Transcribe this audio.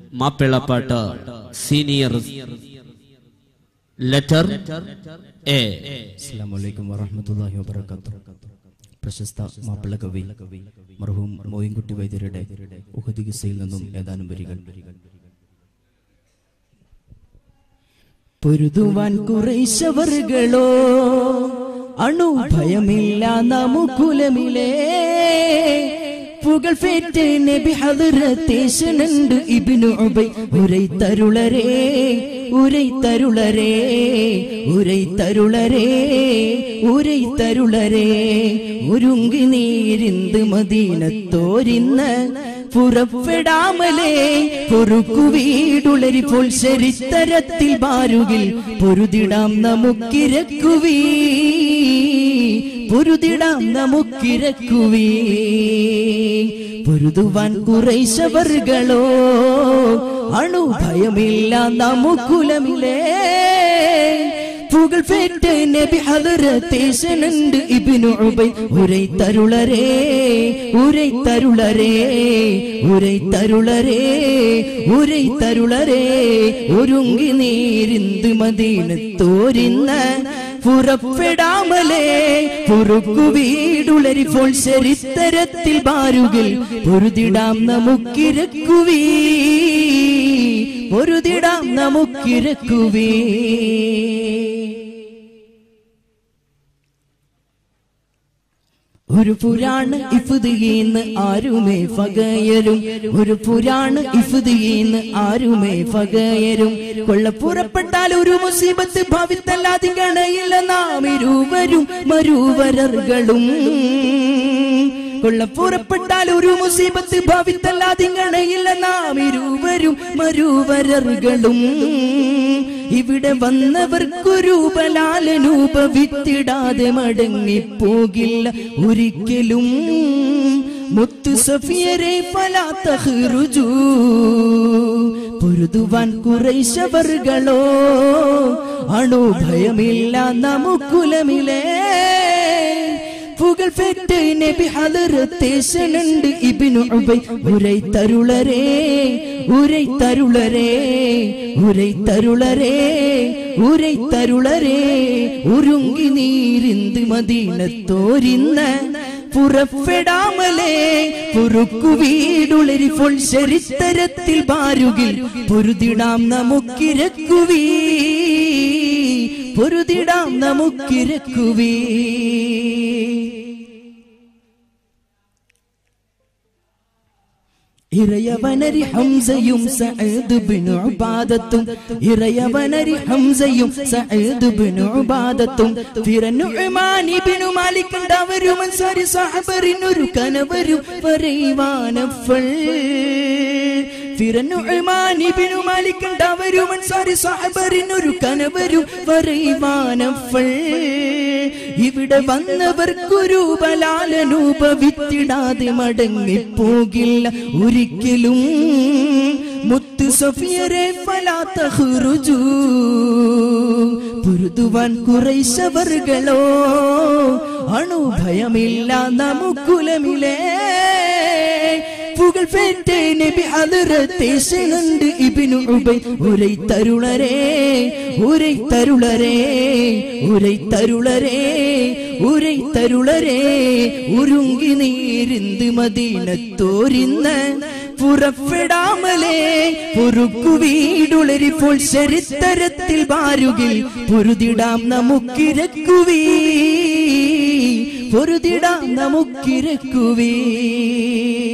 മാപ്പിളപ്പാട്ട് senior letter A അസ്സാം വലൈക്കും വറഹമത്തല്ലാഹി വബർക്കാത്തു പ്രശസ്ത മാപ്പിള കവി മർഹൂം മോയിൻകുട്ടി വൈദ്യരുടെ ഉഹദ് കിസ്സയിൽ നിന്നും ഏതാനും വരികൾ പൊരുതുവാൻ കുറേശവറുകളോ അണുഭയമില്ല നമുക്കുലമിലേ പുകൾഫേറ്റ് നബി ഹദറത്തേശനുണ്ട് ഇബ്നു ഉബൈ ഉരൈ തരുളരേ ഉരൈ തരുളരേ ഉരൈ തരുളരേ ഉരൈ തരുളരേ ഒരുങ്ങി നീരിന്ത് മദീനത്തോരിന്ന് പുറപ്പെടാമലേ പൊറുക്കു വീടുളരിപ്പോൾ ചരിത്തരത്തിൽ ബാരുകിൽ പൊരുതിടാം നമുക്കിരക്കുവീ പൊരുതിടാം നമുക്കിരക്കുവീ പൊരുതുവാൻ കുറേശവർകളോ അണുഭയമില്ല നമുക്കുലമിലേ പുകൾപേറ്റ് നബി ഹദറത്തേശനുണ്ട് ഇബ്നു ഉബൈ ഉരൈ തരുളരേ ഉരൈ തരുളരേ ഉരൈ തരുളരേ ഉരൈ തരുളരേ ഒരുങ്ങി നീരിന്ത് മദീനത്തോരിന്ന് പുറപ്പെടാമലേ പുറുക്കു വീടുളരിപ്പോൾ ചരിത്തരത്തിൽ ബാരുകിൽ പൊരുതിടാം നമുക്കിരക്കുവീ പൊരുതിടാം നമുക്കിരക്കുവീ ഒരു പുരാണ് ഇഫുദിന്ന് ആരുമേ ഫകയരും ഒരു പുരാണ് ഇഫുദിന്ന് ആരുമേ ഫകയരും കൊള്ള പുറപ്പെട്ടാൽ ഒരു മുസീബത്ത് ഭാവിത്തല്ലാതെ ഗണയില്ല നാം ഇരുവരും മരുവരറുകളും കൊള്ള പുറപ്പെട്ടാൽ ഒരു മുസീബത്ത് ഭാവിത്തല്ലാതെ ഗണയില്ല നാം ഇരുവരും മരുവരറുകളും ഇവിടെ വന്നവർക്കൊരു ബലാലനൂപവിത്തിടാതെ മടങ്ങിപ്പോകില്ല ഒരിക്കലും മുത്തു സഫിയരെ ഫലാത്തഹ്റുജു പൊരുതുവാൻ കുറേശവർകളോ അണുഭയമില്ല നമുക്കുലമിലേ പുകൾ ഫെറ്റ് നബി ഹദറത്തേശനുണ്ട് ഇബ്നു ഉബൈ ഉരൈ തരുളരേ ഉരൈ തരുളരേ ഉരൈ തരുളരേ ഉരൈ തരുളരേ ഉരുങ്ങി നീരിന്ത് മദീനത്തോരിന്ന് പുറപ്പെടാമലേ പുറുക്കു വീടുളരിപ്പോൾ ചരിത്തരത്തിൽ ബാരുകിൽ പൊരുതിടാം നമുക്കിരക്കുവീ പൊരുതിടാം നമുക്കിരക്കുവീ ഇറയവനരി ഹംസയും സഅദ് ബിനു ഉബാദത്തും ഇറയവനരി ഹംസയും സഅദ് ബിനു ഉബാദത്തും ഫിറനുഅ്മാൻ ഇബ്നു മാലിക് അവരും അൻസാരി സഹബറിനൊരു കനവരും പറയുവാനഫൾ ഫിറനുഅ്മാൻ ഇബ്നു മാലിക് അവരും അൻസാരി സഹബറിനൊരു കനവരും പറയുവാനഫൾ ഇവിടെ വന്നവർക്കൊരു ബലാലനൂപവിത്തിടാതെ മടങ്ങിപ്പോകില്ല ഒരിക്കലും മുത്തു സഫിയരെ ഫലാത്തഹുറുജു പൊരുതുവാൻ കുറേശവർകളോ അണുഭയമില്ല നമുക്കുലമിലേ പുകൾ പേറ്റ് നബി ഹദറത്തേശനുണ്ട് ഇബ്നു ഉബൈ ഉരൈ തരുളരേ ഉരൈ തരുളരേ ഉരൈ തരുളരേ ഉരൈ തരുളരേ ഉരുങ്ങി നീരിന്ത് മദീനത്തോരിന്ന് പുറപ്പെടാമലേ പൊറുക്കു വീടുളരിപ്പോൾ ചരിത്തരത്തിൽ ബാരുകിൽ പൊരുതിടാം നമുക്കിരക്കുവീ പൊരുതിടാം നമുക്കിരക്കുവീ